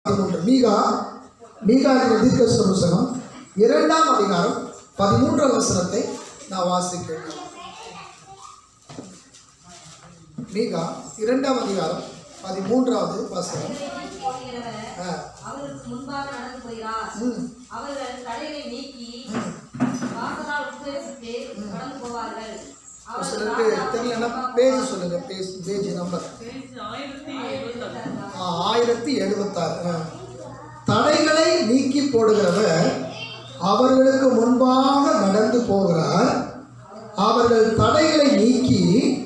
பதிமூன்று மீகா மீகா என்ற தீர்க்கதரிசன புஸ்தகம் இரண்டாம் அதிகாரம் பதிமூன்றாம் வசனத்தை நான் வாசிக்கிறேன் மீகா இரண்டாம் அதிகாரம் பதிமூன்றாவது வசனம் போகிறவர் ஆ, அவருக்கு முன்பாக நடந்து போகிறார் ம், அவர்கள் தடைகளை நீக்கி ம். வாசலால் உட்பிரவேசித்து கடந்து போவார்கள் ஒரு அவர்கள் சிலருக்கு ராஜாவுக்கு தெரியலன்னா முன்பாக பேஜ் சொல்லுங்க பேஜ் பேஜ் நம்பர் ஆ, ஆயிரத்தி எழுபத்தாறு ஆ. தடைகளை நீக்கி போடுகிறவர் அவர்களுக்கு முன்பாக நடந்து போகிறார் அவர்கள் தடைகளை நீக்கி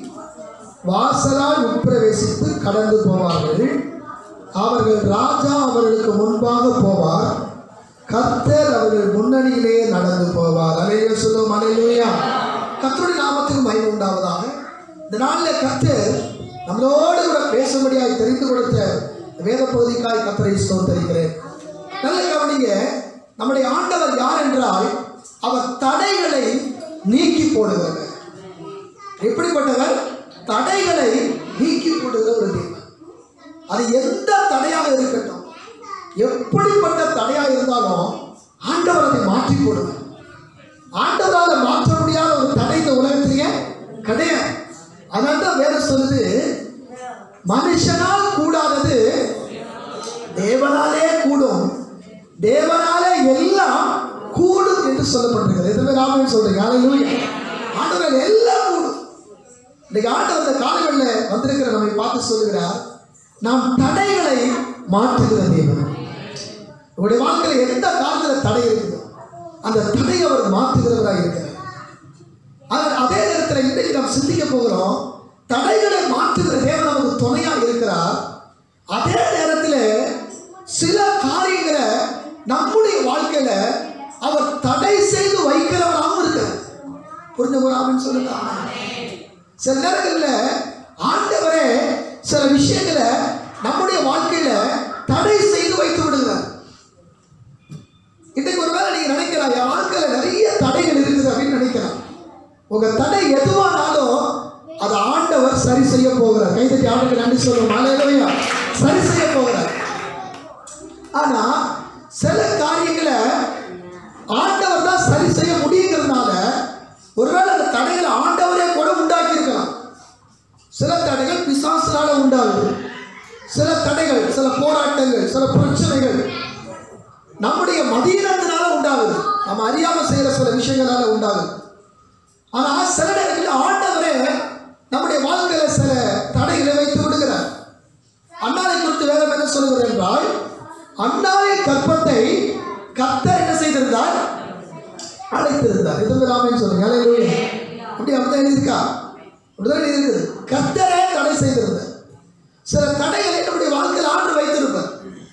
வாசலால் உட்பிரவேசித்து கடந்து போவார்கள் அவர்கள் ராஜா அவர்களுக்கு முன்பாக போவார் கர்த்தர் அவர்கள் முன்னணியிலே நடந்து போவார் அலையில சொல்லும் அலையிலூயா கர்த்தருடைய நாமத்துக்கு மகிமை உண்டாவதாக இந்த நாளில் கர்த்தர் நம்மளோடு கூட பேசும்படியாய் தெரிந்து கொடுத்த வேத பகுதிக்காய் கர்த்தரை ஸ்தோத்தரிக்கிறேன் நல்ல கவனிங்க நம்முடைய ஆண்டவர் யார் என்றால் அவர் தடைகளை நீக்கி போடுகிறவர் எப்படிப்பட்டவர் தடைகளை நீக்கி போடுகிற ஒரு தேவன் அது எந்த தடையாக இருக்கட்டும் எப்படிப்பட்ட தடையாக இருந்தாலும் ஆண்டவர் அதை மாற்றி போடுவார் ஆண்டவரால் மாற்ற முடியாத ஒரு தடை இந்த உலகத்திலேயே கிடையாது அதனால தான் வேதம் சொல்லுது மனுஷனால் கூடாதது தேவனாலே கூடும் தேவனாலே எல்லாம் கூடும் என்று சொல்லப்பட்டிருக்கிறது எத்தனை பேர் ஆமென் சொல்றீங்க ஹalleluya ஆண்டவர் எல்லாம் கூடும் இன்னைக்கு ஆண்டவர் இந்த காலங்களில் வந்திருக்கிற நம்மை பார்த்து சொல்லுகிறார் நாம் தடைகளை மாற்றுகிற தேவன் உங்களுடைய வாழ்க்கையில் எந்த காலத்தில் தடை இருக்குதோ அந்த தடையை அவர் மாற்றுகிறவராக இருக்கிறார் ஆனால் அதே நேரத்தில் இன்றைக்கு நாம் சிந்திக்க போகிறோம் தடைகளை மாற்றுகிற தேவன் நமக்கு துணையாக இருக்கிறார் அதே நேரத்தில் சில காரியங்களை நம்முடைய வாழ்க்கையில அவர் தடை செய்து வைக்கிறவராகவும் இருக்கிறார் புரிஞ்ச போறாமன்னு சொல்லுங்க ஆமென். சில நேரங்களில் ஆண்டவரே சில விஷயங்களை நம்முடைய வாழ்க்கையில தடை செய்து வைத்து விடுகிறார் இன்றைக்கு ஒருவேளை நீங்க நினைக்கலாம் என் வாழ்க்கையில நிறைய தடைகள் இருக்குது அப்படின்னு நினைக்கலாம் உங்க தடை எதுவானாலும் அதை ஆண்டவர் சரி செய்ய போகிறார் கைதட்டி ஆண்டுக்கு நன்றி சொல்லுவோம் அலையிலவையா சரி செய்ய போகிறார் ஆனா சில காரியங்களை ஆண்டவர் தான் சரி செய்ய முடியுங்கிறதுனால ஒருவேளை அந்த தடைகளை ஆண்டவரே கூட உண்டாக்கி இருக்கலாம் சில தடைகள் பிசாசினால உண்டாகுது சில தடைகள் சில போராட்டங்கள் சில பிரச்சனைகள் நம்முடைய மதியினத்தினால உண்டாகுது நம்ம அறியாம செய்யற சில விஷயங்களால உண்டாகுது ஆனா சில நேரங்களில் ஆண்டவரே நம்முடைய வாழ்க்கையில சில தடைகளை வைத்து விடுகிறார் அண்ணாலை குறித்து வேதம் என்ன சொல்லுகிறது என்றால் அண்ணாவின் கற்பத்தை கர்த்தர் என்ன செய்திருந்தார் அழைத்திருந்தார் இது ராமன் சொல்லுங்க ஹalleluya. அப்படி அப்படிதான் எழுதியிருக்கா அப்படிதான் எழுதியிருக்குது கர்த்தரே தடை செய்திருந்தார் சில தடைகளை நம்முடைய வாழ்க்கையில் ஆண்டு வைத்திருப்பார்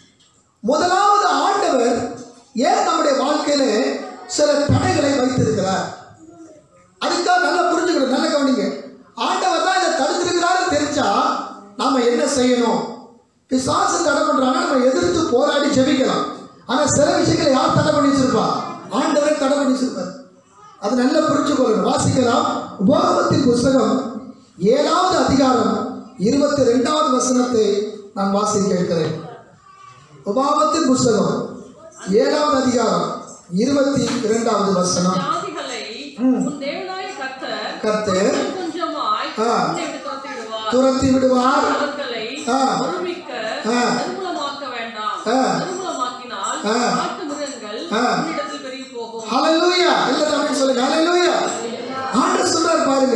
முதலாவது ஆண்டவர் ஏன் நம்முடைய வாழ்க்கையில சில தடைகளை வைத்திருக்கிறார் அதுக்காக நல்லா புரிஞ்சுக்கணும் நல்லா கவனிங்க ஆண்டவர் தான் இதை தடுத்திருக்கிறாரு தெரிஞ்சா நாம என்ன செய்யணும் பிசாசு தடை பண்றாங்க நம்ம எதிர்த்து போராடி ஜெபிக்கலாம் ஆனா சில விஷயங்களை யார் தடை பண்ணி வச்சிருப்பா ஆண்டவரே தடை பண்ணி வச்சிருப்பார் அது நல்லா புரிஞ்சுக்கொள்ளணும் வாசிக்கலாம் உபாகமத்தின் புஸ்தகம் ஏழாவது அதிகாரம் இருபத்தி ரெண்டாவது வசனத்தை நான் வாசிக்க இருக்கிறேன் உபாகமத்தின் புஸ்தகம் ஏழாவது அதிகாரம் இருபத்தி இரண்டாவது வசனம் ஜாதிகளை ம். உன் தேவனாய கர்த்தர் கர்த்தர் கொஞ்சம் கொஞ்சமாய் ஆ. உன்னை விட்டு துரத்தி விடுவார். துரத்தி விடுவார் அவர்களை ஆ. ஒருமிக்க ஆ. நிர்மூலமாக்க வேண்டாம் ஆ. நிர்மூலமாக்கினால் ஆ. காட்டு மிருகங்கள் ஆ. உன்னிடத்தில் பெருகி போகும் ஹalleluya எல்லாரும் ஆமென் சொல்லுங்க ஹalleluya ஆண்டவர் சொல்றார் பாருங்க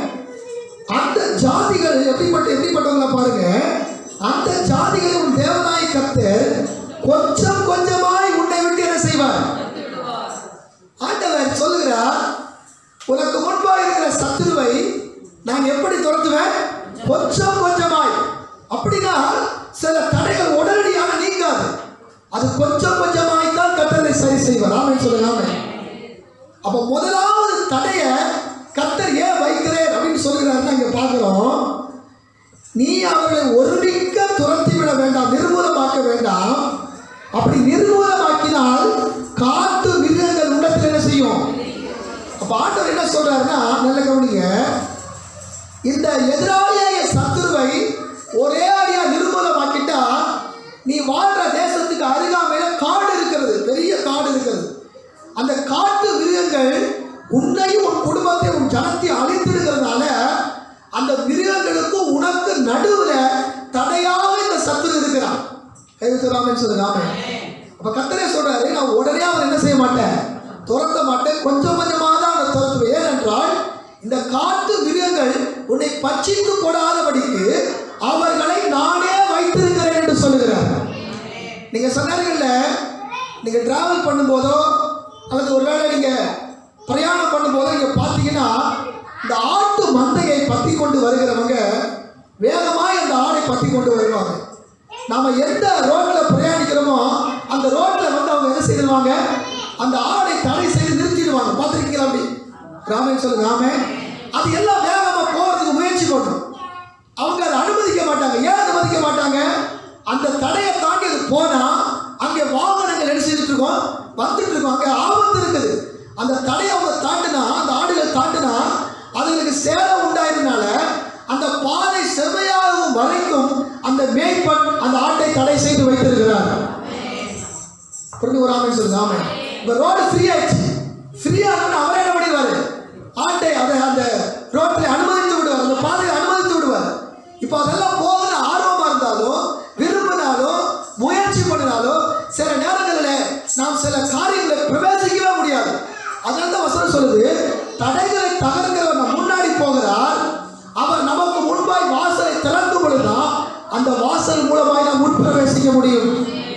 அந்த ஜாதிகள் எப்படிப்பட்ட எப்படிப்பட்டவங்கள பாருங்க அந்த ஜாதிகளை உன் தேவனாய் கர்த்தர் கொஞ்சம் கொஞ்சமாய் உன்னை விட்டு என்ன செய்வார் துரத்தி விடுவார் ஆண்டவர் சொல்லுகிறார் உனக்கு முன்பாக இருக்கிற சத்துருவை நான் எப்படி துரத்துவேன் கொஞ்சம் கொஞ்சமாய் அப்படின்னா சில தடைகள் உடனடியாக நீங்காது அது கொஞ்சம் கொஞ்சமாய் தான் கத்தரை சரி செய்வார் ஆமென் சொல்லுங்க ஆமென் அப்ப முதலாவது தடைய கத்தர் ஏன் வைக்கிறேன் அப்படின்னு சொல்லுகிறாருன்னா இங்க பார்க்கிறோம் நீ அவர்களை ஒருமிக்க துரத்தி விட வேண்டாம் நிர்மூலமாக்க வேண்டாம் அப்படி நிர்மூலமாக்கினால் காட்டு மிருகங்கள் உள்ளத்தில் என்ன செய்யும் அப்ப ஆண்டவர் என்ன சொல்றாருன்னா நல்ல கவனிங்க இந்த எதிராளிய சத்துருவை ஒரே அடியா நிர்மூலமாக்கிட்டா நீ வாழ்ற தேசத்து கைவித்துறாமன்னு சொல்லுங்க ஆமே அப்ப கத்தரே சொல்றாரு நான் உடனே அவன் என்ன செய்ய மாட்டேன் துரத்த மாட்டேன் கொஞ்சம் கொஞ்சமாக தான் அவனை துரத்துவேன் ஏனென்றால் இந்த காட்டு மிருகங்கள் உன்னை பட்சித்து போடாதபடிக்கு அவர்களை நானே வைத்திருக்கிறேன் என்று சொல்லுகிறார் நீங்க சொன்னார்கள்ல நீங்க டிராவல் பண்ணும்போதோ அல்லது ஒருவேளை நீங்க பிரயாணம் பண்ணும்போதோ நீங்க பார்த்தீங்கன்னா இந்த ஆட்டு மந்தையை பத்தி கொண்டு வருகிறவங்க வேகமாய் அந்த ஆடை பத்தி கொண்டு வருவாங்க நாம எந்த ரோட்ல பிரயாணிக்கிறோமோ அந்த ரோட்ல வந்து அவங்க என்ன செய்திருவாங்க அந்த ஆடை தடை செய்து நிறுத்திடுவாங்க பார்த்துருக்கீங்களா அப்படி ராமன் சொல்லுங்க ஆமே அது எல்லாம் வேகமா போறதுக்கு முயற்சி பண்ணும் அவங்க அதை அனுமதிக்க மாட்டாங்க ஏன் அனுமதிக்க மாட்டாங்க அந்த தடையை தாண்டி அது போனா அங்கே வாகனங்கள் என்ன செய்துட்டு இருக்கோம் வந்துட்டு இருக்கோம் அங்கே ஆபத்து இருக்குது அந்த தடையை அவங்க தாண்டினா அந்த ஆடுகள் தாண்டினா அதுங்களுக்கு சேதம் உண்டாயிருந்தனால அந்த பாதை செவ்வையாகும் வரைக்கும் அந்த மேய்ப்பன் அந்த ஆட்டை தடை செய்து வைத்திருக்கிறார் புரிஞ்சு ஒரு ஆமை சொல்லுங்க ஆமை இப்போ ரோடு ஃப்ரீ ஆயிடுச்சு ஃப்ரீ ஆகணும்னு அவரே என்ன பண்ணிடுவாரு ஆட்டை அதை அந்த ரோட்டில் அனுமதித்து விடுவார் அந்த பாதையை அனுமதித்து விடுவார் இப்போ அதெல்லாம் போகணும் ஆர்வமாக இருந்தாலும் விரும்பினாலும் முயற்சி பண்ணினாலும் சில நேரங்களில் நாம் சில காரியங்களை பிரவேசிக்கவே முடியாது அதனால தான் வசனம் சொல்லுது தடைகளை தகர்க்கிறவர் நம் முன்னாடி போகிறார் அவர் நமக்கு முன்பாய் வாசலை திறக்கும் பொழுதுதான் அந்த வாசல் மூலமாய் நாம் உட்பிரவேசிக்க முடியும்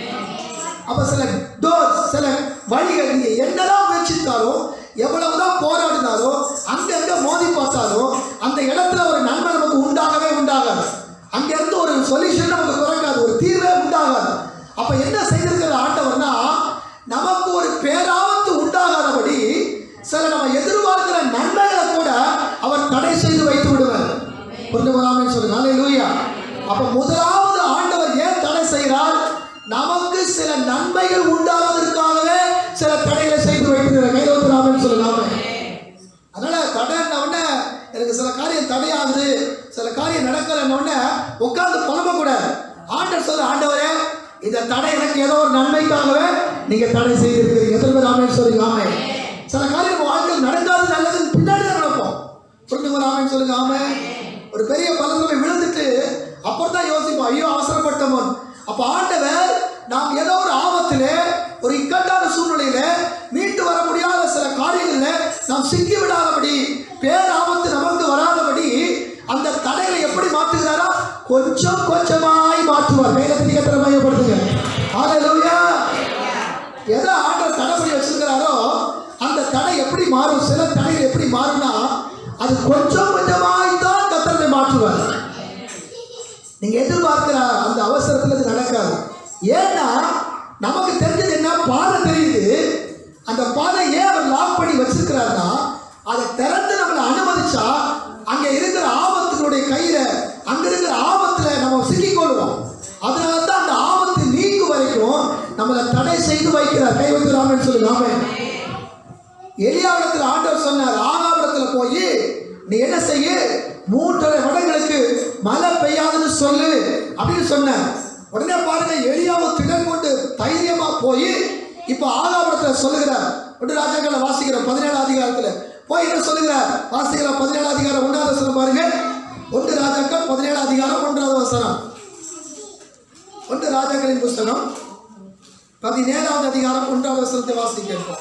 அப்ப சில டோர்ஸ் சில வழிகள் நீங்க என்னதான் முயற்சித்தாலும் எவ்வளவுதான் போராடினாலும் அங்கங்க மோதி பார்த்தாலும் அந்த இடத்துல ஒரு நன்மை நமக்கு உண்டாகவே உண்டாகாது அங்க இருந்து ஒரு சொல்யூஷன் நமக்கு குறைக்காது ஒரு தீர்வே உண்டாகாது அப்ப என்ன செய்திருக்கிற ஆண்டவர்னா நமக்கு ஒரு பேராபத்து உண்டாகாதபடி சில நம்ம எதிர்பார்க்கிற நன்மைகளை கூட அவர் தடை செய்து வைத்து விடுவார் புரிந்து கொள்ளாமல் சொல்லுங்க அல்லேலூயா அப்ப முதலாவது ஆண்டவர் ஏன் தடை செய்கிறார் நமக்கு சில நன்மைகள் உண்டாவதற்காகவே சில தடைகளை செய்து வைத்திருக்கிற கைரோத்துராமன் சொல்லலாமே அதனால தடைன்ன உடனே எனக்கு சில காரியம் தடையாகுது சில காரியம் நடக்கலன்ன உடனே உட்கார்ந்து புலம்பக்கூடாது ஆண்டவர் சொல்ல ஆண்டவரே இந்த தடை எனக்கு ஏதோ ஒரு நன்மைக்காகவே நீங்க தடை செய்திருக்கிறீங்க எத்தனை பேர் ஆமேன்னு சொல்லுங்க ஆமே சில காரியம் நம்ம வாழ்க்கையில் நடக்காது நல்லதுன்னு பின்னாடி தான் நடப்போம் புரிஞ்சுங்க ஆமேன்னு சொல்லுங்க ஆமே ஒரு பெரிய பலத்துல போய் விழுந்துட்டு அப்புறம் தான் யோசிப்போம் ஐயோ அவசரப்பட்டோமோன்னு அப்ப ஆண்டவர் நாம் ஏதோ ஒரு ஆபத்திலே ஒரு இக்கட்டான சூழ்நிலையில மீட்டு வர முடியாத சில காரியங்கள்ல நாம் சிக்கி விடாதபடி பேர் ஆபத்து நமக்கு வராதபடி அந்த தடைகளை எப்படி மாற்றுகிறாரா கொஞ்சம் கொஞ்சமாய் மாற்றுவார் வேகத்தை கத்திர மையப்படுத்துங்க ஹalleluya எதை ஆண்டவர் தடை பண்ணி வச்சிருக்கிறாரோ அந்த தடை எப்படி மாறும் சில தடைகள் எப்படி மாறும்னா அது கொஞ்சம் கொஞ்சமாய் தான் கத்திரத்தை மாற்றுவார் நீங்க எதிர்பார்க்கிற அந்த அவசரத்துல இது நடக்காது ஏன்னா நமக்கு தெரிஞ்சது என்ன பாதை தெரியுது அந்த பாதை ஏன் அவர் லாக் பண்ணி வச்சிருக்கிறாருன்னா அதை திறந்து நம்மளை அனுமதிச்சா அங்க இருக்கிற ஆபத்தினுடைய கையில அங்க இருக்கிற ஆபத்துல நம்ம சிக்கிக்கொள்வோம் அதனால தான் அந்த ஆபத்து நீங்கும் வரைக்கும் நம்மளை தடை செய்து வைக்கிறார் கை வைக்கிறாமன்னு சொல்லுங்க ஆமென். எலியாவிடத்தில் ஆண்டவர் சொன்னார் ஆகாவிடத்தில் போய் நீ என்ன செய்ய மூன்றரை வருடங்களுக்கு மழை பெய்யாதுன்னு சொல்லு அப்படின்னு சொன்னார் உடனே பாருங்க எலியாவை திடம் கொண்டு தைரியமா போய் இப்போ ஆகாவிடத்தில் சொல்லுகிறார் ஒன்று ராஜாக்களை வாசிக்கிற பதினேழு அதிகாரத்தில் போய் என்ன சொல்லுகிறார் வாசிக்கிற பதினேழு அதிகாரம் ஒன்றாவது வசனம் பாருங்க ஒன்று ராஜாக்கள் பதினேழு அதிகாரம் ஒன்றாவது வசனம் ஒன்று ராஜாக்களின் புஸ்தகம் பதினேழாவது அதிகாரம் ஒன்றாவது வசனத்தை வாசிக்கிறோம்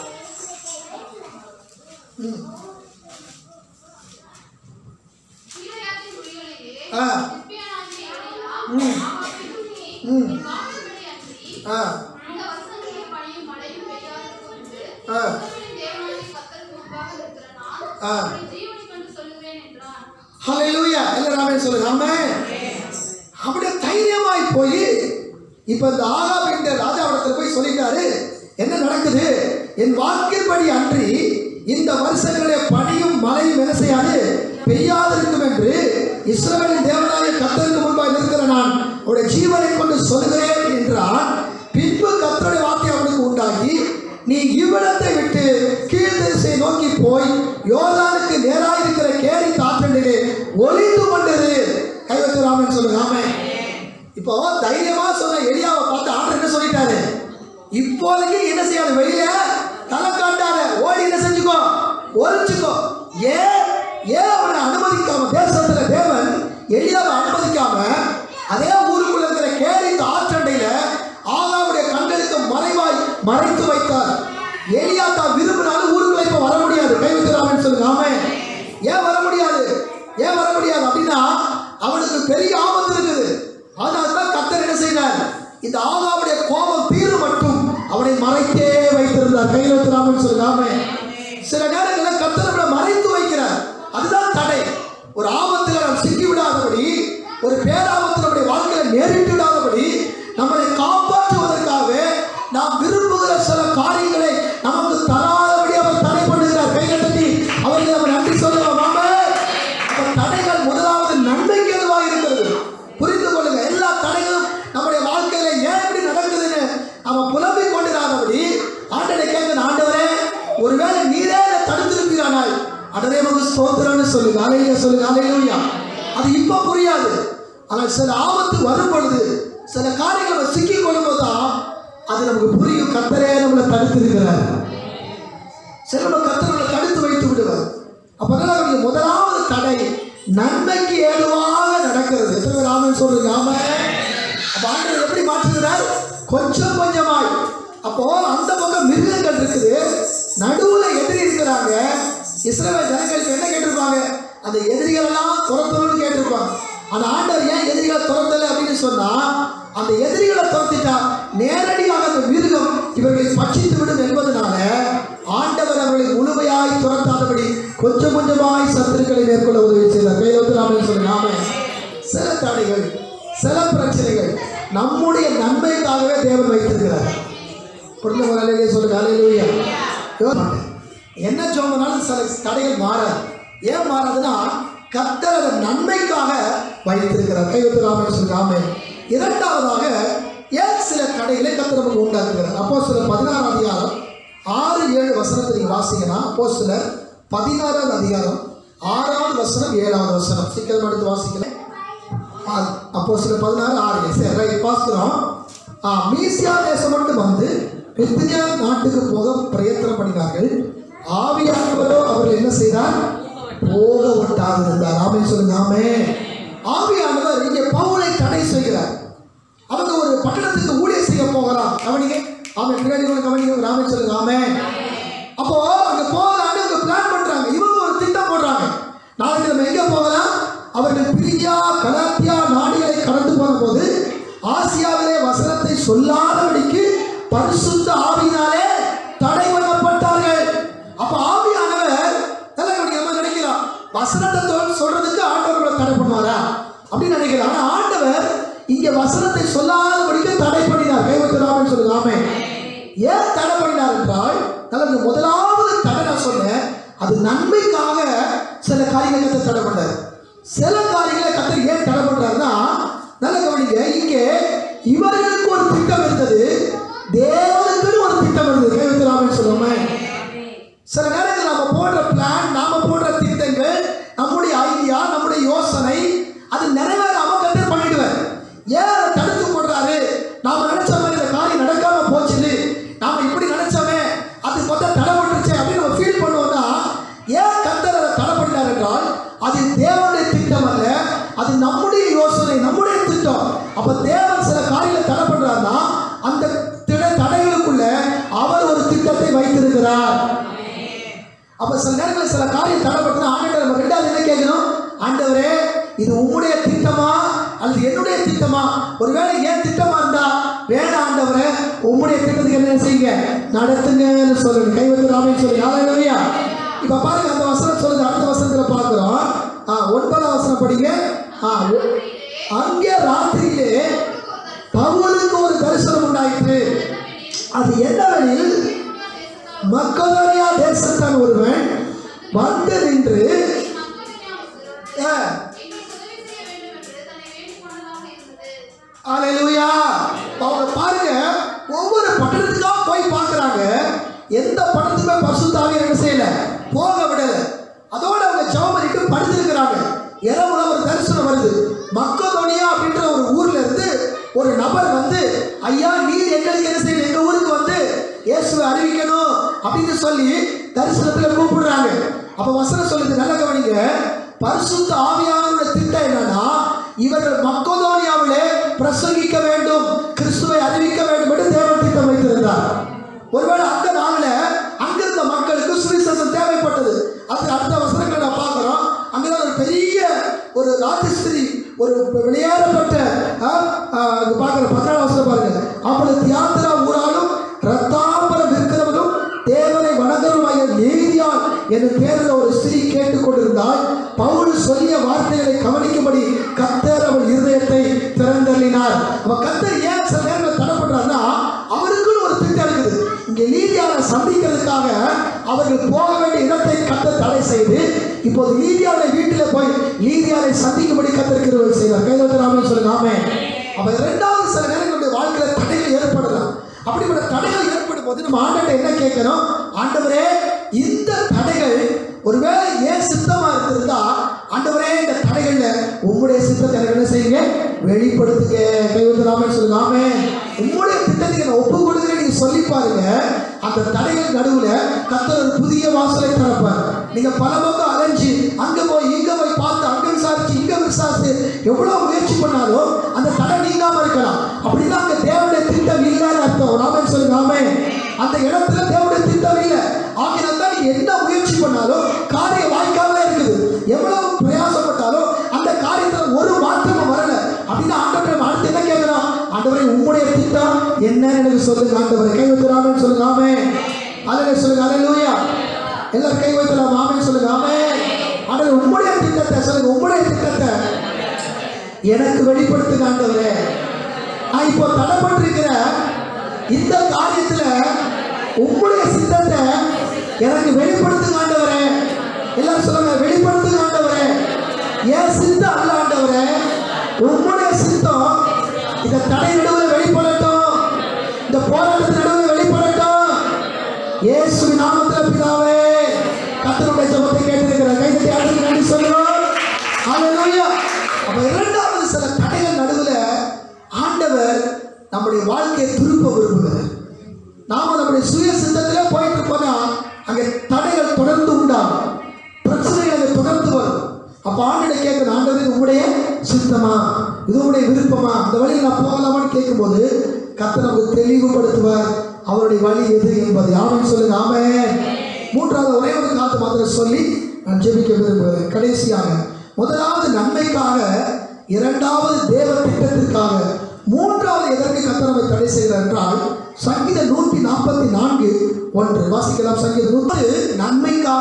கீழையாற்றின் குடிகளிலே ஆ கிபியோனாகிய எலியா, ம் அவன் ம் என் வாக்குப்படி அன்றி, ஆ இந்த வருஷங்களில் பனியும் மழையும் பெய்யாதிருக்கும் என்று ஆ. இஸ்ரவேலின் தேவனாகிய கர்த்தருக்கு முன்பாக இருக்கிற நான் ஆ. அவரை ஜீவனைக் கொண்டு சொல்லுவேன் என்றான். ஹalleluya எல்லாரும் சொல்லுங்க ஆமென் அப்படியே தைரியமாய் போய் இப்போ இந்த ஆகாப் என்ற ராஜாவிடத்தில் போய் சொல்லிட்டாரு என்ன நடக்குது என் வாக்கின்படி அன்றி இந்த வருஷங்களே பனியும் மழையும் என்ன செய்யாது பெய்யாதிருக்கும் என்று இஸ்ரவேலின் தேவனாய கத்தருக்கு முன்பாக இருக்கிற நான் அவருடைய ஜீவனை கொண்டு சொல்லுகிறேன் என்றான் பின்பு கத்தருடைய வார்த்தை அவனுக்கு உண்டாகி நீ இவ்விடத்தை விட்டு கீழ் திசை நோக்கி போய் யோர்தானுக்கு நேராக இருக்கிற கேரி தாற்றண்டிலே ஒளிந்து கொண்டது கைவத்து ராமன் சொல்லுங்க ஆமே இப்போ தைரியமா சொன்ன எலியாவை பார்த்து ஆண்டர் என்ன சொல்லிட்டாரு இப்போதைக்கு நீ என்ன செய்யாத வெளியில தலை காட்டாத ஓடி என்ன செஞ்சுக்கோ ஒளிச்சுக்கோ ஏன் ஏன் அவனை அனுமதிக்காம தேசத்துல தேவன் எலியாவை அனுமதிக்காம அதே ஊருக்குள்ள இருக்கிற கேரி ஆற்றண்டையில மறைத்து வைத்தார் ஏலியா தான் விரும்பினாலும் ஊருக்குள்ள இப்ப வர முடியாது கைவிட்டுறாமன்னு சொல்லுங்க ஆமே ஏன் வர முடியாது ஏன் வர முடியாது அப்படின்னா அவனுக்கு பெரிய ஆபத்து இருக்குது அதனால தான் கத்தர் என்ன செய்தார் இந்த ஆகாவுடைய கோபம் தீரும் மட்டும் அவனை மறைத்தே வைத்திருந்தார் கையில் வைத்திராமன்னு சொல்லுங்க ஆமே சில நேரங்களில் கத்தர் நம்மளை மறைத்து வைக்கிறார் அதுதான் தடை ஒரு ஆபத்தில் நாம் சிக்கி விடாதபடி ஒரு பேராபத்து நம்முடைய வாழ்க்கையில நேரிட்டு விடாதபடி நம்மளை காப்பாற்றுவதற்காக நாம் விரும்புகிற சில காரியங்களை நமக்கு தராதபடி அவர் தடை பண்ணுகிறார் கைகட்டி அவருக்கு நம்ம நன்றி சொல்லுவோம் ஆமே அந்த தடைகள் முதலாவது நன்மைக்கு எதுவாக இருக்கிறது புரிந்து கொள்ளுங்க எல்லா தடைகளும் நம்முடைய வாழ்க்கையில ஏன் இப்படி நடக்குதுன்னு நம்ம புலம்பிக் கொண்டிராதபடி ஆண்டனை கேட்க ஆண்டவரே ஒருவேளை நீரே என்னை தடுத்திருக்கிறானால் அடரே மகு ஸ்தோத்திரம்னு சொல்லுங்க அலையில சொல்லுங்க அலையிலூயா அது இப்ப புரியாது ஆனால் சில ஆபத்து வரும் பொழுது சில காரியங்களை நம்ம சிக்கிக் கொள்ளும்போது தான் அது நமக்கு புரியும் கத்தரே நம்மளை தடுத்திருக்கிறார் சில கத்தர்களை தடுத்து வைத்து விடுவார் அப்பதான் அவருடைய முதலாவது தடை நன்மைக்கு ஏதுவாக நடக்கிறது எத்தனை பேர் ஆமென் சொல்றீங்க ஆமே அப்ப ஆண்டவர் எப்படி மாற்றுகிறார் கொஞ்சம் கொஞ்சமாய் அப்போ அந்த பக்கம் மிருகங்கள் இருக்குது நடுவுல எதிரி இருக்கிறாங்க இஸ்ரவேல் ஜனங்களுக்கு என்ன கேட்டிருப்பாங்க அந்த எதிரிகள் எல்லாம் துரத்தணும்னு கேட்டிருப்பாங்க அந்த ஆண்டவர் ஏன் எதிரிகளை துரத்தல அப்படின்னு சொன்னா அந்த எதிரிகளை துரத்திட்டா நேரடியாக அந்த மிருகம் இவர்களை பட்சித்து விடும் என்பதனால ஆண்டவர் அவர்களை முழுமையாய் துரத்தாதபடி கொஞ்சம் கொஞ்சமாய் சத்துருக்களை மேற்கொள்ள உதவி செய்தார் கையில் வந்து நாம சொல்லுங்க ஆமே சில தடைகள் சில பிரச்சனைகள் நம்முடைய நன்மைக்காகவே தேவன் வைத்திருக்கிறார் புரிந்த அலையிலே சொல்லுங்க அலையிலேயே என்ன சோமனாலும் சில தடைகள் மாறாது ஏன் மாறாதுன்னா கர்த்தர் அதன் நன்மைக்காக வைத்திருக்கிறார் கைவிட்டு ராமன் சொல்லுங்க ஆமே இரண்டாவதாக ஏன் சில தடைகளை கர்த்தர் நமக்கு உண்டாக்குகிறார் அப்போ சில பதினாறாம் அதிகாரம் ஆறு ஏழு வசனத்தை நீங்கள் வாசிங்கன்னா அப்போ சிலர் பதினாறாவது அதிகாரம் ஆறாவது வசனம் ஏழாவது வசனம் சீக்கிரம் எடுத்து வாசிக்கலாம் அப்போ சில பதினாறு ஆறு சரி ரைட் பார்க்கிறோம் ஆ, மீசியா தேசம் மட்டும் வந்து பித்தியா நாட்டுக்கு போக பிரயத்தனம் பண்ணினார்கள் ஆவியானவரோ அவர் என்ன செய்தார் போக விட்டாது இருந்தார் ஆமே சொல்லுங்க ஆமே ஆவியானவர் இங்கே பவுலை தடை செய்கிறார் அவங்க ஒரு பட்டணத்துக்கு ஊழியர் செய்ய போகிறான் கவனிங்க ஆமே பின்னாடி கூட கவனிங்க ராமே சொல்லுங்க ஆமே அப்போ அங்க போகலான்னு அவங்க பிளான் பண்றாங்க இவங்க ஒரு திட்டம் போடுறாங்க நாளைக்கு நம்ம எங்க போகலாம் அவர்கள் பிரியா கலாத்தியா நாடுகளை கடந்து போன போது ஆசியாவிலே வசனத்தை சொல்லாதபடிக்கு பரிசுத்த ஆவியினாலே தடை பண்ணப்பட்டார்கள் அப்ப ஆவியானவர் நல்லா கவனிங்க, நம்ம நினைக்கலாம் வசனத்தை தொ- சொல்றதுக்கு ஆண்டவர்களை தடை பண்ணுவாரா அப்படின்னு நினைக்கலாம் ஆனா ஆண்டவர் இங்க வசனத்தை சொல்லாதபடிக்கு தடை பண்ணினார் கைவத்திராமன் சொல்லுங்க ஆமே ஏன் தடை பண்ணினார் என்றால் நல்லது முதலாவது தடை நான் சொன்னேன் அது நன்மைக்காக சில காரியங்களை கத்த தடை பண்ணார் சில காரியங்களை கத்தர் ஏன் தடை பண்றாருன்னா நல்ல கவனிங்க இங்கே இவர்களுக்கு ஒரு திட்டம் இருந்தது தேவனுக்குன்னு ஒரு திட்டம் இருந்தது கைவித்தராமன் சொல்லுவோமே சில நேரங்கள் நாம போடுற பிளான் நாம போடுற திட்டங்கள் நம்முடைய ஐடியா நம்முடைய யோசனை அது நிறைவேறாம கத்தர் பண்ணிடுவார் ஏன் அதை தடுத்து போடுறாரு நாம நினைச்ச மாதிரி இந்த காரியம் நடக்காம போச்சுது நாம இப்படி நினைச்சோமே அது மொத்தம் தடை பண்ணுச்சு அப்படின்னு நம்ம ஃபீல் பண்ணுவோம்னா ஏன் கத்தர் அதை தடை பண்ணார் என்றால் அது தேவனுடைய திட்டம் அல்ல அது நம்முடைய யோசனை நம்முடைய திட்டம் அப்ப தேவன் சில காரியங்களை தடை பண்றாருன்னா அந்த திட தடைகளுக்குள்ள அவர் ஒரு திட்டத்தை வைத்திருக்கிறார் அப்ப சில நேரங்களில் சில காரியம் தடைப்பட்டது ஆண்டவர் நம்ம ரெண்டாவது என்ன கேட்கணும் ஆண்டவரே இது உம்முடைய திட்டமா அல்லது என்னுடைய திட்டமா ஒருவேளை ஏன் திட்டமா இருந்தா வேணாம் ஆண்டவரே உம்முடைய திட்டத்துக்கு என்ன செய்யுங்க நடத்துங்கன்னு சொல்லுங்க கைவத்து ராமன் சொல்லி ஹalleluya இப்ப பாருங்க அந்த வசனம் சொல்லுது அடுத்த வசனத்துல பார்க்கிறோம் ஆ ஒன்பதாம் வசனம் படிங்க ஆ ஒ- அங்கே ராத்திரியிலே பவுலுக்கு ஒரு தரிசனம் உண்டாயிற்று அது என்னவெனில் மக்கதோனியா தேசத்தான் ஒருவன் வந்து நின்று ஆ, அல்லேலூயா அவங்க பாருங்க ஒவ்வொரு பட்டணத்துக்காக போய் பார்க்கறாங்க எந்த பட்டணத்துக்குமே பரிசுத்தாவி என்ன செய்யல போக விடல அதோட அவங்க ஜெபம் பண்ணிட்டு படுத்திருக்கிறாங்க இரவுல ஒரு தரிசனம் வருது மக்கதோனியா அப்படின்ற ஒரு ஊர்ல இருந்து ஒரு நபர் வந்து ஐயா நீர் எங்களுக்கு என்ன செய்யணும் எங்க ஊருக்கு வந்து இயேசுவை அறிவிக்கணும் அப்படின்னு சொல்லி தரிசனத்துல கூப்பிடுறாங்க அப்ப வசனம் சொல்லுது நல்ல கவனிங்க பரிசுத்த ஆவியானவருடைய திட்டம் என்னன்னா இவர்கள் மக்கதோனியாவிலே பிரசங்கிக்க வேண்டும் கிறிஸ்துவை அறிவிக்க வேண்டும் என்று தேவன் திட்டம் வைத்திருந்தார் ஒருவேளை அந்த நாளில் அங்கிருந்த மக்களுக்கு சுவிசேஷம் தேவைப்பட்டது அதுக்கு அடுத்த வசனங்களை நான் பார்க்குறோம் அங்கதான் ஒரு பெரிய ஒரு ராஜஸ்திரி ஒரு வெளியேறப்பட்ட ஆ, ஆ, அங்க பார்க்குற பதினாறு வசனம் பாருங்க அப்பொழுது தியாத்திரா ஊராலும் ரத்தாம்பரம் இருக்கிறவரும் தேவனை வணங்குறமாய நீதியால் என்னும் பேரில் ஒரு ஸ்திரீ கேட்டுக்கொண்டிருந்தால் பவுல் சொல்லிய வார்த்தைகளை கவனிக்கும்படி கத்தர் அவள் இருதயத்தை திறந்தள்ளினார் அவ கத்தர் ஏன் சில நேரங்கள் தடப்படுறாருன்னா அவருக்குன்னு ஒரு திட்டம் இருக்குது இங்க லீதியாவை சந்திக்கிறதுக்காக அவர்கள் போக வேண்டிய இடத்தை கத்தர் தடை செய்து இப்போது லீதியாவை வீட்டில் போய் லீதியாவை சந்திக்கும்படி கத்தர் கிருபை செய்தார் கைதராமன் சொல்லுங்க ஆமே அப்ப இரண்டாவது சில நேரங்களுடைய வாழ்க்கையில தடைகள் ஏற்படலாம் அப்படிப்பட்ட தடைகள் ஏற்படும் போது நம்ம ஆண்டவரை என்ன கேட்கிறோம் ஆண்டவரே இந்த தடைகள் ஒருவேளை ஏன் சித்தமா இருந்திருந்தா ஆண்டவரே இந்த தடைகள்ல உங்களுடைய சித்தத்தை எனக்கு என்ன செய்யுங்க வெளிப்படுத்துங்க கைவிடலாமே சொல்லுங்க ஆமே உங்களுடைய திட்டத்துக்கு நான் ஒப்பு கொடுக்குறேன் நீங்க சொல்லி பாருங்க அந்த தடைகள் நடுவுல கத்தர் ஒரு புதிய வாசலை திறப்பார் நீங்க பல பக்கம் அலைஞ்சு அங்க போய் இங்க போய் பார்த்து அங்க விசாரிச்சு இங்க விசாரிச்சு எவ்வளவு முயற்சி பண்ணாலும் அந்த தடை நீங்காம இருக்கலாம் அப்படின்னா அங்க தேவனுடைய திட்டம் இல்லைன்னு அர்த்தம் ராமன் சொல்லுங்க ஆமே அந்த இடத்துல தேவனுடைய திட்டம் இல்லை ஆகினால் தான் நீங்க என்ன முயற்சி பண்ணாலும் காரியம் வாய்க்காமலே இருக்குது எவ்வளவு பிரயாசப்பட்டாலும் அந்த காரியத்துல ஒரு மாற்றமும் வரல அப்படின்னா ஆண்டவரை நம்ம அடுத்து என்ன கேட்கிறோம் ஆண்டவரை உம்முடைய திட்டம் என்னன்னு எனக்கு சொல்லுங்க ஆண்டவரை கை வைத்துறாமன்னு சொல்லுங்க ஆமே அலையில சொல்லுங்க அலையிலூயா எல்லாரும் கை வைத்தலாம் ஆமே சொல்லுங்க ஆமே ஆண்டவர் உம்முடைய திட்டத்தை சொல்லுங்க உம்முடைய திட்டத்தை எனக்கு வெளிப்படுத்துங்க ஆண்டவரே நான் இப்போ தடைப்பட்டிருக்கிற இந்த காரியத்துல உங்களுடைய சித்தத்தை எனக்கு வெளிப்படுத்துங்க ஆண்டவரே எல்லாரும் சொல்லுங்க வெளிப்படுத்துங்க ஆண்டவரே என் சித்தம் அல்ல ஆண்டவரே உங்களுடைய சித்தம் இந்த தடை நடுவில் வெளிப்படட்டும் இந்த போராட்டத்தின் நடுவில் வெளிப்படட்டும் இயேசு நாமத்தில் பிதாவே கத்தருடைய ஜபத்தை கேட்டிருக்கிற கைதட்டி ஆண்டுக்கு நன்றி சொல்லுவோம் ஹalleluya அப்ப இரண்டாவது சில தடைகள் நடுவுல ஆண்டவர் நம்முடைய வாழ்க்கையை திருப்ப விரும்புகிறார் நாம நம்முடைய சுய சித்தத்திலே போயிட்டு இருப்போம்னா அங்கே தடைகள் தொடர்ந்து உண்டாகும் பிரச்சனைகள் அங்கே தொடர்ந்து வரும் அப்ப ஆண்டிட கேட்கணும் ஆண்டவர் இது உங்களுடைய சித்தமா இது உங்களுடைய விருப்பமா அந்த வழியில் நான் போகலாமான்னு கேட்கும்போது கர்த்தர் நமக்கு தெளிவுபடுத்துவார் அவருடைய வழி எது என்பதை ஆமென் சொல்லுங்க ஆமென் மூன்றாவது ஒரே ஒரு காத்து மாத்திரம் சொல்லி நான் ஜெபிக்க விரும்புகிறேன் கடைசியாக முதலாவது நன்மைக்காக இரண்டாவது தேவ திட்டத்திற்காக மூன்றாவது எதற்கு கர்த்தர் நம்மை தடை செய்கிறார் என்றால் சங்கீத நூற்றி நாற்பத்தி நான்கு ஒன்று வாசிக்கலாம் சங்கீத நூற்று நன்மைக்காக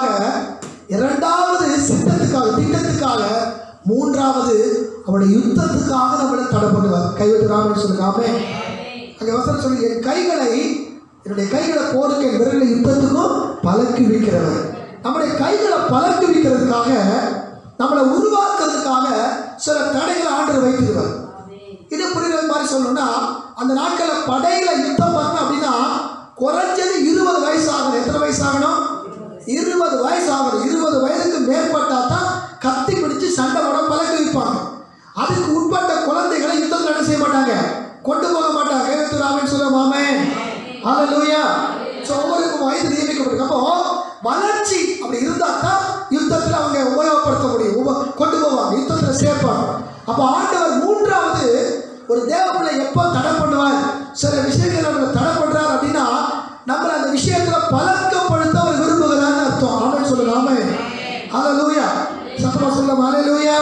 இரண்டாவது சித்தத்துக்காக திட்டத்துக்காக மூன்றாவது அவருடைய யுத்தத்துக்காக நம்மளை தடை பண்ணுவார் கைவிட்டு ராமன் சொல்லுங்க ஆமென். அங்கே வசனம் சொல்லி என் கைகளை என்னுடைய கைகளை போருக்கு என் விரலை யுத்தத்துக்கும் பழக்கி வைக்கிறவர் நம்முடைய கைகளை பழக்கி வைக்கிறதுக்காக நம்மளை உருவாக்குறதுக்காக சில தடைகளை ஆண்டு வைத்திருவார் இது புரிகிற மாதிரி சொல்லணும்னா அந்த நாட்களில் படையில யுத்தம் பண்ணணும் அப்படின்னா குறைஞ்சது இருபது வயசு ஆகணும் எத்தனை வயசு ஆகணும் இருபது வயசு ஆகணும் இருபது வயதுக்கு மேற்பட்டா தான் கத்தி பிடிச்சு சண்டை போட பழக்க வைப்பாங்க அதுக்கு உட்பட்ட குழந்தைகளை யுத்தத்தில் என்ன செய்ய மாட்டாங்க கொண்டு போக மாட்டாங்க கைவத்து ராமன் சொல்ல மாமே ஹalleluya ஸோ ஒவ்வொருக்கும் வயது நியமிக்கப்பட்டிருக்கு அப்போ வளர்ச்சி அப்படி இருந்தால் தான் யுத்தத்தில் அவங்க உபயோகப்படுத்த முடியும் உப கொண்டு போவாங்க யுத்தத்தில் சேர்ப்பாங்க அப்போ ஆண்டவர் மூன்றாவது ஒரு தேவப்பிள்ளை எப்போ தடை பண்ணுவார் சில விஷயங்கள் நம்மளை தடை பண்ணுறார் அப்படின்னா நம்மளை அந்த விஷயத்தில் பழக்கப்படுத்த அவர் விரும்புகிறான்னு அர்த்தம் ஆமென் சொல்லுங்க ஆமென் ஹalleluya சத்தமா சொல்லுங்க ஹalleluya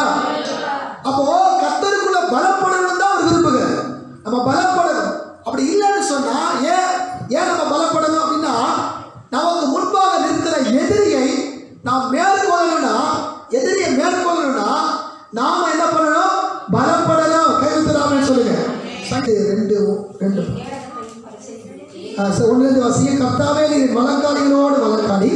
அப்போ கர்த்தருக்குள்ள பலப்படணும் தான் அவர் விரும்புகிறார் நம்ம பலப்படணும் அப்படி இல்லைன்னு சொன்னா ஏன் ஏன் நம்ம பலப்படணும் அப்படின்னா நமக்கு முன்பாக நிற்கிற எதிரியை நாம் மேற்கொள்ளணும்னா எதிரியை மேற்கொள்ளணும்னா நாம என்ன பண்ணணும் பலப்படணும் கைவித்துறாமன்னு சொல்லுங்க சண்டே ரெண்டு ரெண்டு ஆ, சரி, ஒண்ணுலேருந்து வாசிங்க கர்த்தாவே நீர் வழக்காடிகளோடு வழக்காடி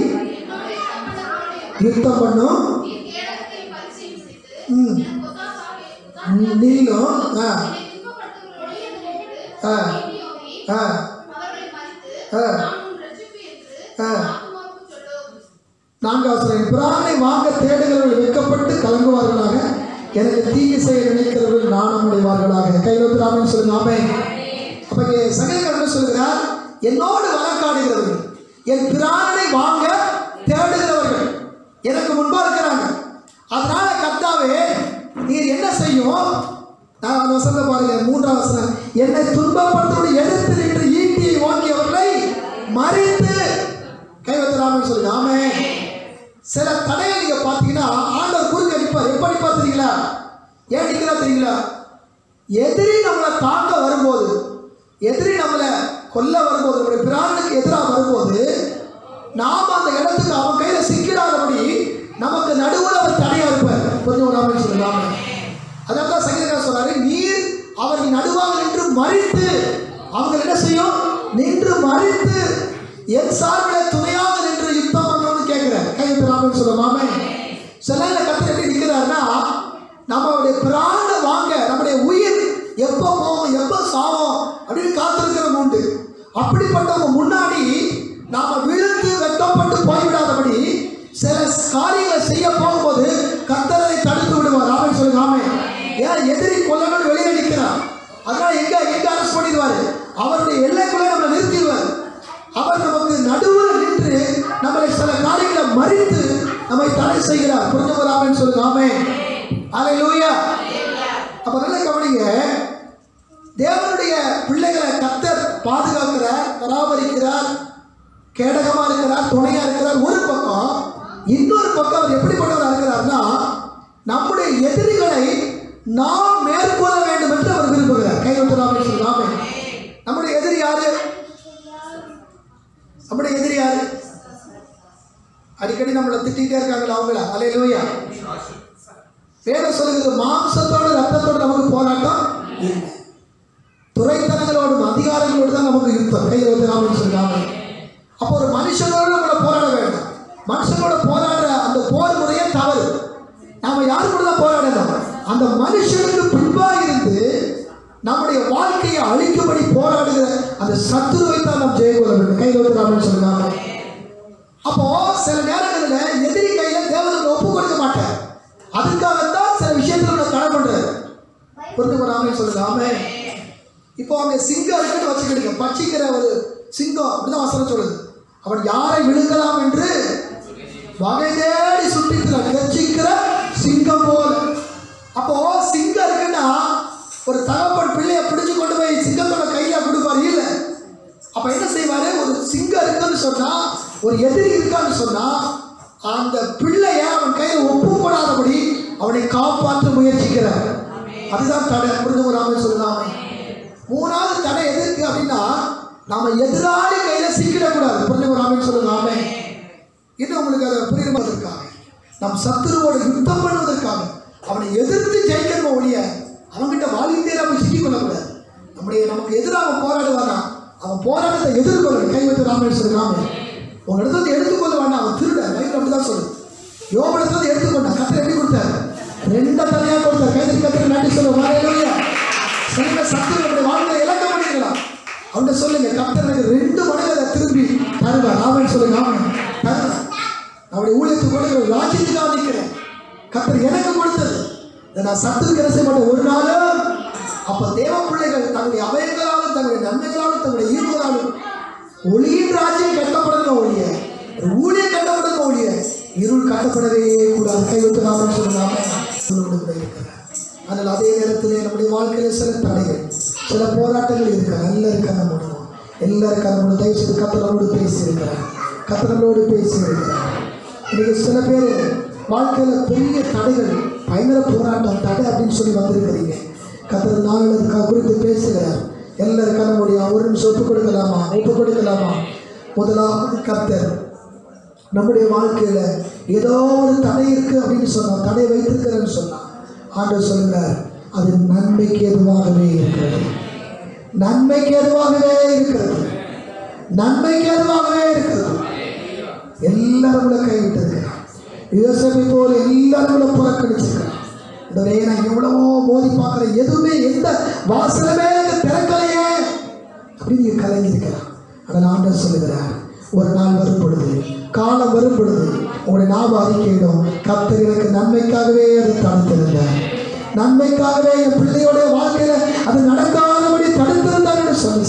யுத்தம் பண்ணும் நீர் கேடகத்தை பரிசீலனை செய்து, ம். எனக்கு ஒத்தாசாக நீளும் ஆ என்னை துன்பப்படுத்துகிறவர்களோடு என்னை நின்று, ஆ. நீதியோகி, ஆ அவர்களை மறித்து, ஆ. நான் உன் ரட்சிப்பு என்று ஆ. ஆத்துமாவுக்கு சொல்லு. நான்காவது பிராணை வாங்க தேடுகிறவர்கள் வெட்கப்பட்டு கலங்குவார்களாக எனக்கு தீங்கு செய்ய நினைக்கிறவர்கள் நாணம் அடைவார்களாக கைவிட்டு ராமன் சொல்லுங்க ஆமே அப்ப இங்கே சங்கீதக்காரன் சொல்லுகிறார் என்னோடு வழக்காடுகிறவர்கள் என் பிராணனை வாங்க தேடுகிறவர்கள் எனக்கு முன்பா இருக்கிறாங்க அதனால கர்த்தாவே நீர் என்ன செய்யும் நான் அந்த வசனத்தை பாருங்க மூன்றாம் வசனம் என்னை துன்பப்படுத்தோடு எதிர்த்து நின்று ஈட்டியை வாங்கியவர்களை சொல்லுங்க ஆமே சில தடைகள் நீங்க பார்த்தீங்கன்னா ஆண்டவர் குறுக்க நிற்பார் எப்ப நிற்பார் தெரியுங்களா ஏன் நிற்கிறா தெரியுங்களா எதிரி நம்மளை தாக்க வரும்போது எதிரி நம்மளை கொல்ல வரும்போது நம்முடைய பிராணனுக்கு எதிராக வரும்போது நாம் அந்த இடத்துக்கு அவன் கையில் சிக்கிறாதபடி நமக்கு நடுவில் அவர் தடையா இருப்பார் கொஞ்சம் நாம சொல்லலாமே அதனால தான் சங்கீதக்காரர் சொல்றாரு நீர் அவர்கள் நடுவாக நின்று மறித்து அவங்க என்ன செய்யும் நின்று மறித்து என் சார்பில் துணையாக நின்று யுத்தம் பண்ணணும்னு கேட்கிறேன் கையெழுத்து ராமன் சொல்லுவாமே சில கத்தர் எப்படி நிற்கிறாருன்னா நம்மளுடைய பிராண வாங்க நம்முடைய உயிர் எப்போ போகும் எப்போ சாவோம் அப்படின்னு காத்திருக்கிறவங்க உண்டு அப்படிப்பட்டவங்க முன்னாடி நாம விழுந்து வெட்கப்பட்டு போய்விடாதபடி சில காரியங்களை செய்ய போகும்போது கத்தரை தடுத்து விடுவார் ஆமை சொல்லுங்க ஆமை ஏன் எதிரி கொல்லணும்னு வெளியே நிற்கிறான் அதனால எங்க எங்க அரசு பண்ணிடுவாரு அவருடைய எல்லைக்குள்ளே நம்மளை நிறுத்திடுவார் அவர் நமக்கு நடுவில் நின்று நம்மளை சில காரியங்களை மறித்து நம்மை தடை செய்கிறார் புரிஞ்சவர் ஆமைன்னு சொல்லுங்க ஆமே அல்லேலூயா அப்ப நல்ல கவனிங்க தேவனுடைய பிள்ளைகளை கத்தர் பாதுகாக்கிறார் பராமரிக்கிறார் கேடகமா இருக்கிறார் துணையா இருக்கிறார் ஒரு பக்கம் இன்னொரு பக்கம் அவர் எப்படிப்பட்டவராக இருக்கிறார்னா நம்முடைய எதிரிகளை நாம் மேற்கொள்ள வேண்டும் என்று அவர் விரும்புகிறார் கைவந்தராமே சொல்லாமே நம்முடைய எதிரி யாரு நம்முடைய எதிரி யாரு அடிக்கடி நம்மளை திட்டிகிட்டே இருக்காங்களா அவங்கள அலையிலூயா வேதம் சொல்லுகிறது மாம்சத்தோடு ரத்தத்தோடு நமக்கு போராட்டம் இல்லை துறைத்தனங்களோடும் அதிகாரங்களோடு தான் நமக்கு யுத்தம் கையில் வந்து ராமன் சொல்றாங்க அப்போ ஒரு மனுஷனோடு நம்மளை போராட வேண்டாம் மனுஷனோட போராடுற அந்த போர் முறையே தவறு நாம யாரு கூட தான் போராடணும் அந்த மனுஷனுக்கு பின்பாக இருந்து நம்முடைய வாழ்க்கையை அழிக்கும்படி போராடுகிற அந்த சத்துருவை தான் நாம் ஜெயம் கொள்ள வேண்டும் கையில் வந்து ராமன் சொல்றாங்க அப்போ சில நேரங்களில் எதிரி கையில தேவனுக்கு ஒப்பு கொடுக்க மாட்டார் அதுக்காகத்தான் சில விஷயத்துல நம்ம தடை பண்றாரு புரிந்து வராமல் சொல்லுங்க ஆமே இப்போ அங்க சிங்கம் இருக்குன்னு வச்சுக்கிடுங்க பட்சிக்கிற ஒரு சிங்கம் அப்படிதான் வசனம் சொல்லுது அவன் யாரை விழுங்கலாம் என்று வகை தேடி சுற்றிக்கிறான் கர்ச்சிக்கிற சிங்கம் போல அப்போ சிங்கம் இருக்குன்னா ஒரு தகப்பன் பிள்ளைய பிடிச்சு கொண்டு போய் சிங்கத்தோட கையில கொடுப்பாரு இல்ல அப்ப என்ன செய்வாரு ஒரு சிங்கம் இருக்குன்னு சொன்னா ஒரு எதிரி இருக்கான்னு சொன்னா அந்த பிள்ளைய அவன் கையில ஒப்பு போடாதபடி அவனை காப்பாற்ற முயற்சிக்கிறார் அதுதான் தடை புரிந்து ராமன் சொல்லலாமே மூணாவது தடை எதுக்கு அப்படின்னா நாம எதிராளி கையில சிக்கிடக்கூடாது புரிஞ்சு ராமன் சொல்லலாமே இன்னும் உங்களுக்கு அதை புரியுவதற்காக நம் சத்துருவோடு யுத்தம் பண்ணுவதற்காக அவனை எதிர்த்து ஜெயிக்கணும் ஒழிய அவன்கிட்ட வாழ்க்கையை நம்ம சிக்கிக் கொள்ளக்கூடாது நம்முடைய நமக்கு எதிராக போராடுவானா அவன் போராட்டத்தை எதிர்கொள்ளணும் கைவிட்டு ராமன் சொல்லுறாமே உங்க இடத்துல எடுத்துக்கொள்ள வேண்டாம் அவன் திருட பைபிள் அப்படிதான் சொல்லுது யோப இடத்துல எடுத்துக்கொண்டான் கத்தர் எப்படி கொடுத்தாரு ரெண்ட தனியா கொடுத்தார் கைது கத்தர் நாட்டி சொல்லுவாங்க சில சத்துரு நம்முடைய வாழ்க்கையை இழக்க பண்ணிக்கலாம் அவன்கிட்ட சொல்லுங்க கத்தர் எனக்கு ரெண்டு மடங்கு அதை திரும்பி தருவார் ஆமன் சொல்லுங்க ஆமன் தருவார் அவருடைய ஊழியத்துக்கு கொடுக்கிற ராஜ்யத்துக்காக நிற்கிறேன் கத்தர் எனக்கு கொடுத்தது இதை நான் சத்துருக்கு என்ன செய்ய மாட்டேன் ஒரு நாளும் அப்ப தேவ பிள்ளைகள் தங்களுடைய அவயங்களாலும் தங்களுடைய நன்மைகளாலும் தங்களுடைய ஈர்ப்புகளாலும் ஒளியின் ராஜ்யம் கட்டப்படுங்க ஒழிய ஒரு ஊழியம் கட்டப்படுங்க ஒழிய இருள் கட்டப்படவே கூடாது கைவிட்டு நாம சொல்லாம கூட இருக்கிறார் ஆனால் அதே நேரத்தில் நம்முடைய வாழ்க்கையில சில தடைகள் சில போராட்டங்கள் இருக்கு நல்ல இருக்க நம்முடைய எல்லாருக்கும் நம்மளோட தயவு செய்து கத்தனோடு பேசி இருக்கிறார் கத்தனோடு பேசி இருக்கிறார் இன்னைக்கு சில பேர் வாழ்க்கையில பெரிய தடைகள் பயங்கர போராட்டம் தடை அப்படின்னு சொல்லி வந்திருக்கிறீங்க கத்தர் நாங்கள் அதுக்காக குறித்து பேசுகிறார் எல்லாருக்கும் நம்முடைய ஒரு நிமிஷம் ஒப்பு கொடுக்கலாமா ஒப்பு கொடுக்கலாமா முதலாவது கத்தர் நம்முடைய வாழ்க்கையில ஏதோ ஒரு தடை இருக்கு அப்படின்னு சொன்னா தடை வைத்திருக்கிறேன்னு சொன்னா ஆண்டவர் சொல்கிறார் அது நன்மைக்கு எதுவாகவே இருக்கிறது நன்மைக்கு எதுவாகவே இருக்கிறது நன்மைக்கு எதுவாகவே இருக்கிறது எல்லாரும் உங்களை கைவிட்டிருக்கிறார் யோசனை போல எல்லாரும் உங்களை புறக்கணிச்சிருக்கிறார் இதே நான் எவ்வளவோ மோதி பார்க்குறேன் எதுவுமே எந்த வாசலமே எனக்கு திறக்கலையே அப்படின்னு நீங்க கலங்கியிருக்கலாம் அதில் ஆண்டவர் சொல்லுகிறார் ஒரு நாள் வரும் பொழுது காலம் வரும் பொழுது உங்களுடைய ஞாபகம் அறிக்கையிடும் கர்த்தர் எனக்கு நன்மைக்காகவே அதை தடுத்திருந்தார் நன்மைக்காகவே என் பிள்ளையோட வாழ்க்கையில அது நடக்காதபடி தடுத்திருந்தார் என்று சொல்லி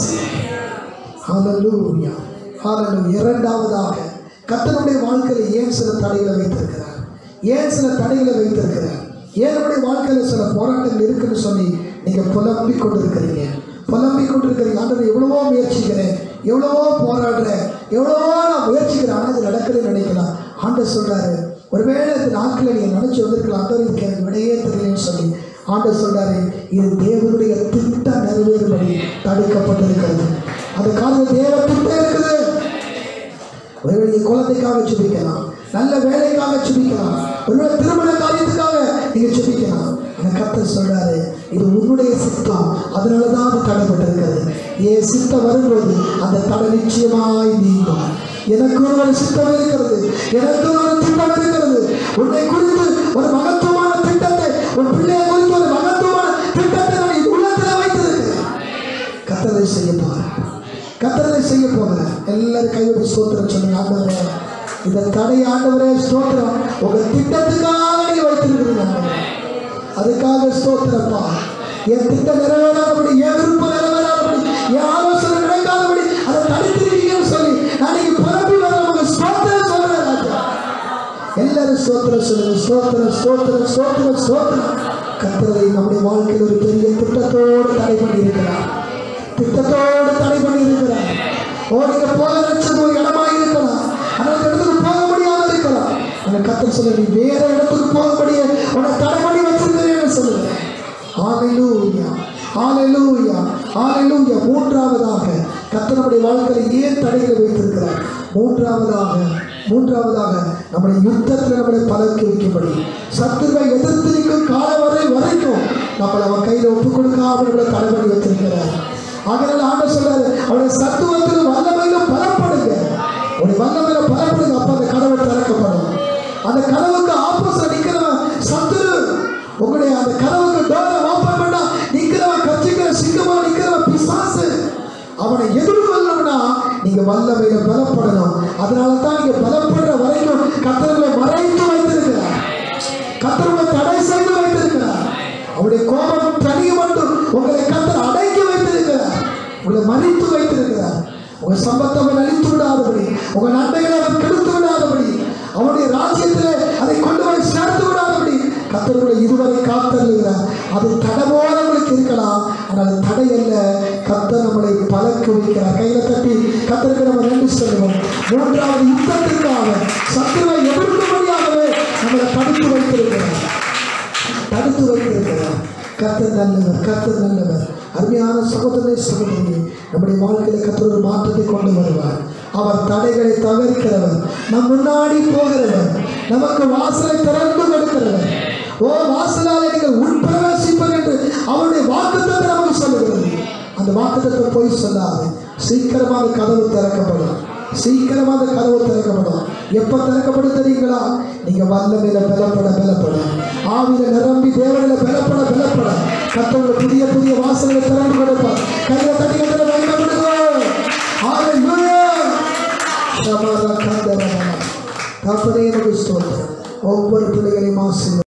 ஹalleluya ஹalleluya இரண்டாவதாக கர்த்தருடைய வாழ்க்கையில ஏன் சில தடைகளை வைத்திருக்கிறார் ஏன் சில தடைகளை வைத்திருக்கிறார் ஏன் நம்முடைய வாழ்க்கையில சில போராட்டங்கள் இருக்குன்னு சொல்லி நீங்க புலம்பிக் கொண்டிருக்கிறீங்க புலம்பிக் கொண்டிருக்கிறீங்க ஆண்டவர் எவ்வளவோ முயற்சிக்கிறேன் எவ்வளவோ போராடுறேன் எவ்வளவோ நான் முயற்சிக்கிறேன் ஆனால் இது நடக்குதுன்னு நினைக்கலாம் ஆண்டவர் சொல்றாரு ஒருவேளை இந்த நாட்களில் நீங்கள் நினச்சி வந்திருக்கலாம் ஆண்டவர் இதுக்கு எனக்கு விடையே தெரியலன்னு சொல்லி ஆண்டவர் சொல்றாரு இது தேவனுடைய திட்டம் நிறைவேறும்படி தடுக்கப்பட்டிருக்கிறது அந்த காலத்தில் தேவ திட்டம் இருக்குது ஒருவேளை நீங்க குழந்தைக்காக சுபிக்கலாம் நல்ல வேலைக்காக சுபிக்கலாம் ஒருவேளை திருமண காரியத்துக்காக நீங்க சுபிக்கலாம் அந்த கர்த்தர் சொல்றாரு இது உன்னுடைய சித்தம் அதனால தான் அது தடைப்பட்டிருக்கிறது என் சித்தம் வரும்போது அந்த தடை நிச்சயமாய் நீங்கும் எனக்கு ஒரு சித்தம் இருக்கிறது எனக்கு ஒரு திட்டம் இருக்கிறது உன்னை குறித்து ஒரு மகத்துவமான திட்டத்தை உன் பிள்ளையை குறித்து ஒரு மகத்துவமான திட்டத்தை நான் என் உள்ளத்தில் வைத்திருக்கிறேன் கத்தரை செய்ய போகிறேன் கத்தரை செய்ய போகிறேன் எல்லாரும் கையோடு ஸ்தோத்திரம் சொல்லுங்க ஆண்டவரே இந்த தடை ஆண்டவரே ஸ்தோத்திரம் உங்க திட்டத்துக்காக நீங்க வைத்திருக்கிறீங்க ஆண்டவரே. அதுக்காக ஸ்தோத்திரப்பா என் திட்டம் நிறைவேறாதபடி என் விருப்பம் நிறைவேறாதபடி என் ஆலோசனை நடக்காதபடி அதை தடுத்திருக்கீங்கன்னு சொல்லி நான் நீங்க பரப்பி வர உங்க ஸ்தோத்திரம் சொல்றேன் ராஜா எல்லாரும் ஸ்தோத்திரம் சொல்லுங்க ஸ்தோத்திரம் ஸ்தோத்திரம் ஸ்தோத்திரம் ஸ்தோத்திரம் கர்த்தரை நம்முடைய வாழ்க்கையில் ஒரு பெரிய திட்டத்தோடு தடை பண்ணி இருக்கிறார் திட்டத்தோடு தடை பண்ணி இருக்கிறார் ஓ நீங்க போக நினைச்சது ஒரு இடமாக இருக்கலாம் ஆனால் அந்த இடத்துக்கு போக முடியாம இருக்கலாம் அந்த கத்தர் சொல்ல நீ வேற இடத்துக்கு போகபடியே உன்னை தடை பண்ணி வச்சிருக்கிறேன்னு சொல்லுங்க ஆலையிலூயா ஆலையிலூயா ஆலையிலூயா மூன்றாவதாக கர்த்தர் நம்முடைய வாழ்க்கையில் ஏன் தடைகளை வைத்திருக்கிறார் மூன்றாவதாக மூன்றாவதாக நம்முடைய யுத்தத்தில் நம்மளை பலருக்கு வைக்கும்படி சத்துருவை எதிர்த்து நிற்கும் காலம் வரை வரைக்கும் நம்மளை அவன் கையில் ஒப்புக் கொடுக்காம நம்மளை தடை பண்ணி வச்சிருக்கிறார் அதனால ஆண்டவர் சொல்றாரு அவருடைய சத்துவத்திலும் வல்லமையிலும் பலப்படுங்க உடைய வல்லமையில பலப்படுங்க அப்ப அந்த கதவு திறக்கப்படும் அந்த கதவுக்கு ஆப்போசிட் நிக்கிறவன் சத்துரு உங்களுடைய அந்த கதவுக்கு டோரை ஓபன் பண்ணா நிக்கிறவன் கட்சிக்கிற சிங்கமா நிக்கிறவன் பிசாசு அவனை எதிர்கொள்ளணும்னா நீங்க வல்லமையில பலப்படணும் அதனால தான் நீங்க பலப்படுற வரைக்கும் கத்தர்களை மறைத்து வைத்திருக்கிறார் கத்தர்களை தடை செய்து வைத்திருக்கிறார் அவருடைய கோபம் தனிய மட்டும் உங்களை கத்தர் அடக்கி வைத்திருக்கிறார் உங்களை மறித்து வைத்திருக்கிறார் உங்க சம்பத்தை அவன் அழித்து விடாதபடி உங்க நன்மைகளை அவன் கெடுத்து விடாதபடி அவனுடைய ராஜ்யத்திலே அதை கொண்டு போய் சேர்த்து விடாதபடி கத்தர்களை இதுவரை காத்தருகிறார் அது தடவோட உங்களுக்கு இருக்கலாம் ஆனால் அது தடை அல்ல கத்தர் நம்மளை பழக்க வைக்கிறார் கையில தட்டி கத்தருக்கு நம்ம நன்றி சொல்லுவோம் மூன்றாவது யுத்தத்திற்காக சத்துருவை எதிர்க்கும்படியாகவே நம்மளை தடுத்து வைத்திருக்கிறார் தடுத்து வைத்திருக்கிறார் கர்த்தர் நல்லவர் கர்த்தர் நல்லவர் அருமையான சகோதரனை சகோதரி நம்முடைய வாழ்க்கையில கர்த்தர் ஒரு மாற்றத்தை கொண்டு வருவார் அவர் தடைகளை தவிர்க்கிறவர் நம் முன்னாடி போகிறவர் நமக்கு வாசலை திறந்து கொடுக்கிறவர் ஓ வாசலாலே நீங்கள் உட்பிரவேசிப்பது என்று அவருடைய வாக்குத்தத்தை நமக்கு சொல்லுகிறது அந்த வாக்குத்தத்தை போய் சொல்லாது சீக்கிரமாக கதவு திறக்கப்படும் சீக்கிரமா அந்த கதவு திறக்கப்படும் எப்ப திறக்கப்படும் தெரியுங்களா நீங்க வல்லமையில பலப்பட பலப்பட ஆவியில நிரம்பி தேவனில பலப்பட பலப்பட கத்தவங்க புதிய புதிய வாசல்களை திறந்து கொடுப்பார் கையில தட்டி கத்திர வைக்கப்படுதோ தப்பதே நமக்கு ஸ்தோத்திரம் ஒவ்வொரு பிள்ளைகளையும் ஆசீர்வதி